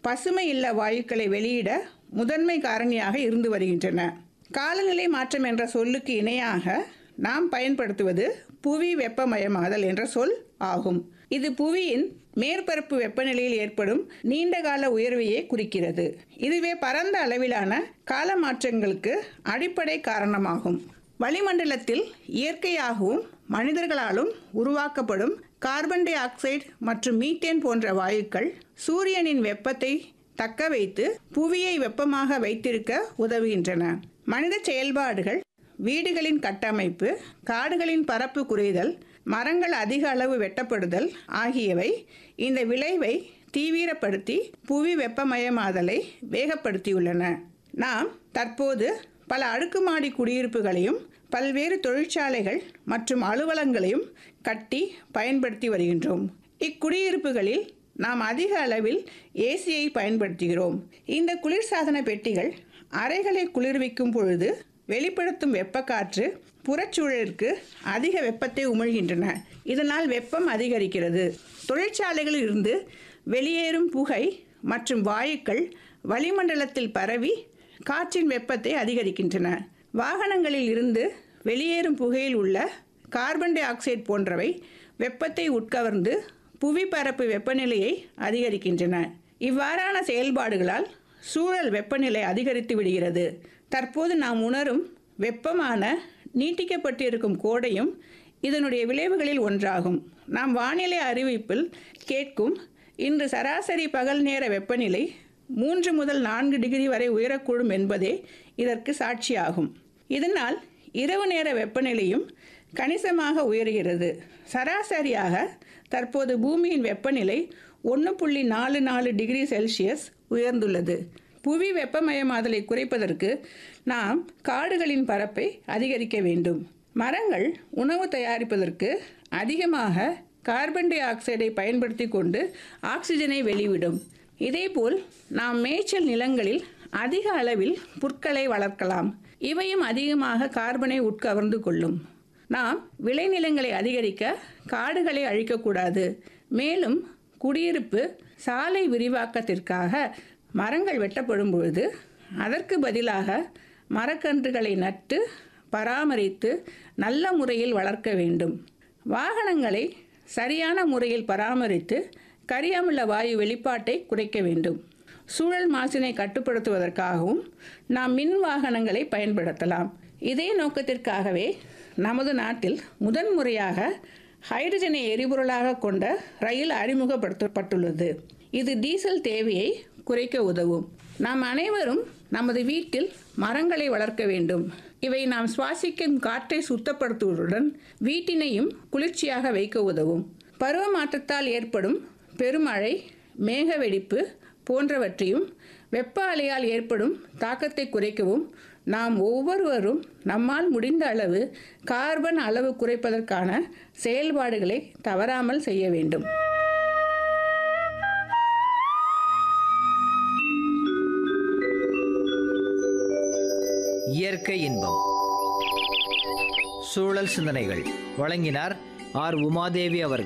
பசுமை இல்ல வாயுக்களை வெளியிட முதன்மை காரணியாக இருந்து வருகின்றன காலநிலை மாற்றம் என்ற சொல்லுக்கு இணையாக நாம் பயன்படுத்துவது புவி வெப்பமயமாதல் என்ற சொல் ஆகும் இது புவியின் மேற்பரப்பு வெப்பநிலையில் ஏற்படும் நீண்டகால உயர்வையே குறிக்கிறது இதுவே பரந்த அளவிலான கால மாற்றங்களுக்கு அடிப்படை காரணமாகும் வளிமண்டலத்தில் இயற்கையாகவும் மனிதர்களாலும் உருவாக்கப்படும் கார்பன் டை ஆக்சைடு மற்றும் மீத்தேன் போன்ற வாயுக்கள் சூரியனின் வெப்பத்தை தக்க வைத்து புவியை வெப்பமாக வைத்திருக்க உதவுகின்றன மனித செயல்பாடுகள் வீடுகளின் கட்டமைப்பு காடுகளின் பரப்பு குறைதல் மரங்கள் அதிக அளவு வெட்டப்படுதல் ஆகியவை இந்த விளைவை தீவிரப்படுத்தி புவி வெப்பமயமாதலை வேகப்படுத்தியுள்ளன நாம் தற்போது பல அடுக்குமாடி குடியிருப்புகளையும் பல்வேறு தொழிற்சாலைகள் மற்றும் அலுவலங்களையும் கட்டி பயன்படுத்தி வருகின்றோம் இக்குடியிருப்புகளில் நாம் அதிக அளவில் ஏசியை பயன்படுத்துகிறோம் இந்த குளிர்சாதன பெட்டிகள் அறைகளை குளிர்விக்கும் பொழுது வெளிப்படுத்தும் வெப்பக்காற்று புறச்சூழலுக்கு அதிக வெப்பத்தை உமிழ்கின்றன இதனால் வெப்பம் அதிகரிக்கிறது தொழிற்சாலைகளில் இருந்து வெளியேறும் புகை மற்றும் வாயுக்கள் வளிமண்டலத்தில் பரவி காற்றின் வெப்பத்தை அதிகரிக்கின்றன வாகனங்களில் இருந்து வெளியேறும் புகையில் உள்ள கார்பன் டை ஆக்சைடு போன்றவை வெப்பத்தை உட்கவர்ந்து புவிப்பரப்பு வெப்பநிலையை அதிகரிக்கின்றன இவ்வாறான செயல்பாடுகளால் சூழல் வெப்பநிலை அதிகரித்து விடுகிறது தற்போது நாம் உணரும் வெப்பமான நீட்டிக்கப்பட்டிருக்கும் கோடையும் இதனுடைய விளைவுகளில் ஒன்றாகும் நாம் வானிலை அறிவிப்பில் கேட்கும் இன்று சராசரி பகல் நேர வெப்பநிலை மூன்று முதல் நான்கு டிகிரி வரை உயரக்கூடும் என்பதே இதற்கு சாட்சியாகும் இதனால் இரவு நேர வெப்பநிலையும் கணிசமாக உயர்கிறது சராசரியாக தற்போது பூமியின் வெப்பநிலை ஒன்று புள்ளி நாலு நாலு டிகிரி செல்சியஸ் உயர்ந்துள்ளது புவி வெப்பமயமாதலை குறைப்பதற்கு நாம் காடுகளின் பரப்பை அதிகரிக்க வேண்டும் மரங்கள் உணவு தயாரிப்பதற்கு அதிகமாக கார்பன் டை ஆக்சைடை பயன்படுத்தி கொண்டு ஆக்சிஜனை வெளிவிடும் இதேபோல் நாம் மேய்ச்சல் நிலங்களில் அதிக அளவில் புற்களை வளர்க்கலாம் இவையும் அதிகமாக கார்பனை உட்கவர்ந்து கொள்ளும் நாம் விளைநிலங்களை அதிகரிக்க காடுகளை அழிக்கக்கூடாது மேலும் குடியிருப்பு சாலை விரிவாக்கத்திற்காக மரங்கள் வெட்டப்படும் பொழுது அதற்கு பதிலாக மரக்கன்றுகளை நட்டு பராமரித்து நல்ல முறையில் வளர்க்க வேண்டும் வாகனங்களை சரியான முறையில் பராமரித்து கரியாமுள்ள வாயு வெளிப்பாட்டை குறைக்க வேண்டும் சூழல் மாசினை கட்டுப்படுத்துவதற்காகவும் நாம் மின் வாகனங்களை பயன்படுத்தலாம் இதே நோக்கத்திற்காகவே நமது நாட்டில் முதன்முறையாக ஹைட்ரஜனை எரிபொருளாக கொண்ட ரயில் அறிமுகப்படுத்தப்பட்டுள்ளது இது டீசல் தேவையை குறைக்க உதவும் நாம் அனைவரும் நமது வீட்டில் மரங்களை வளர்க்க வேண்டும் இவை நாம் சுவாசிக்கும் காற்றை சுத்தப்படுத்துவதுடன் வீட்டினையும் குளிர்ச்சியாக வைக்க உதவும் பருவ மாற்றத்தால் ஏற்படும் பெருமழை மேக வெடிப்பு போன்றவற்றையும் வெப்ப அலையால் ஏற்படும் தாக்கத்தை குறைக்கவும் நாம் ஒவ்வொருவரும் நம்மால் முடிந்த அளவு கார்பன் அளவு குறைப்பதற்கான செயல்பாடுகளை தவறாமல் செய்ய வேண்டும் இயற்கை இன்பம் சூழல் சிந்தனைகள் வழங்கினார் ஆர் உமாதேவி அவர்கள்